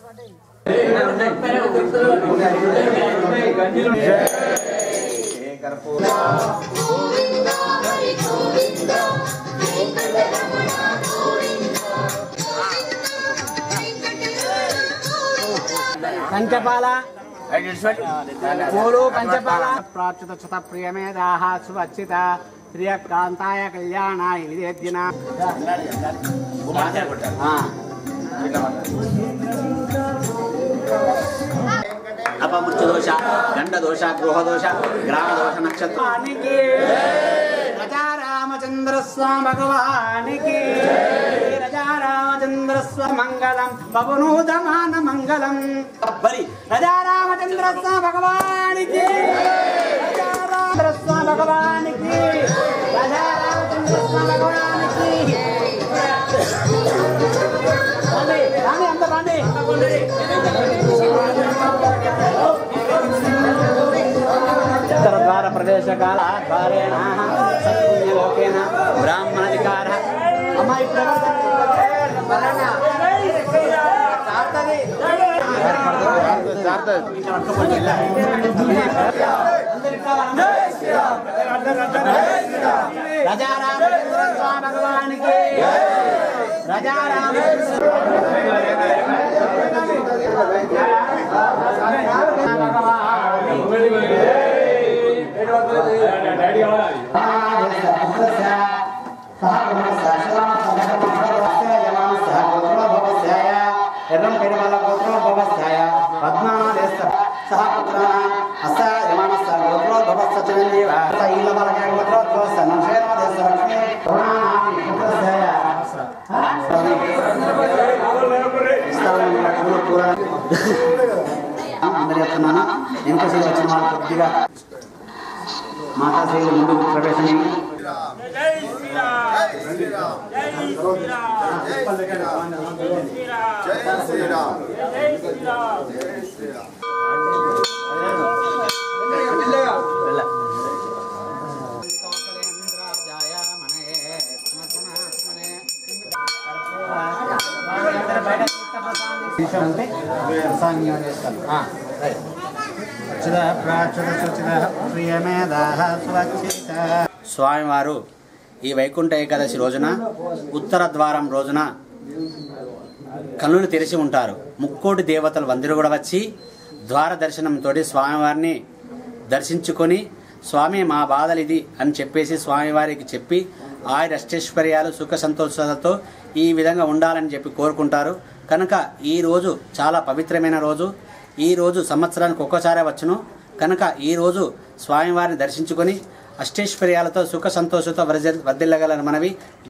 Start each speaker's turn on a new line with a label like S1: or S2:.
S1: పంచపాల పూలు పంచపాల ప్రాచుత చుత ప్రియమేదాహ సువచ్చిత శ్రియకాంతాయ కళ్యాణాయ విదేద్యన
S2: అపమృత్యు దోష గండ దోష గృహ దోష గ్రామ దోష నక్షత్ర
S1: భగవానికి రజా రామచంద్ర స్వామి భగవానికి రజా రామచంద్ర స్వామి మంగళం పవనూతమాన మంగళం
S2: బలి
S1: రజా రామచంద్ర స్వామి భగవానికి రజా రామచంద్ర స్వామి భగవానికి రజా రామచంద్ర స్వామి భగవానికి రండి, రండి, అంత రండి. ఉత్తర ద్వార ప్రదేశ కాల ద్వారేణ సత్పుణ్యలోకేన బ్రాహ్మణాధికార అమ్మాయి రజారామచంద్ర స్వామి భగవానికి రజారామచంద్ర ఎర్రం పెరుమల గోత్రోద్భవస్యాయ పద్మానాదేశ సహ పుత్రాణ అస్స యమానస్స గోత్రోద్భవస్స చిరంజీవ స ఈలబలక గోత్రోద్భవస్స నక్షేణోదేశ లక్ష్మీ పురాణామి పుత్రస్యాయ అందరి చెప్తున్నాను వెనుకసీలు వచ్చిన వాళ్ళు కొద్దిగా మాతాశ్రీలు ముందు ప్రవేశం అంటే ప్రసాంగం చేస్తాను
S2: స్వామివారు ఈ వైకుంఠ ఏకాదశి రోజున ఉత్తర ద్వారం రోజున కన్నులు తెరిచి ఉంటారు ముక్కోటి దేవతలు వందరు కూడా వచ్చి ద్వార దర్శనంతో స్వామివారిని దర్శించుకొని స్వామి మా బాధలు ఇది అని చెప్పేసి స్వామివారికి చెప్పి ఆయుర అష్టైశ్వర్యాలు సుఖ సంతోషాలతో ఈ విధంగా ఉండాలని చెప్పి కోరుకుంటారు కనుక ఈ రోజు చాలా పవిత్రమైన రోజు ఈ రోజు సంవత్సరానికి ఒక్కసారే వచ్చును కనుక ఈ రోజు స్వామివారిని దర్శించుకొని అష్టైశ్వర్యాలతో సుఖ సంతోషంతో వర్ధిల్లగలని మనవి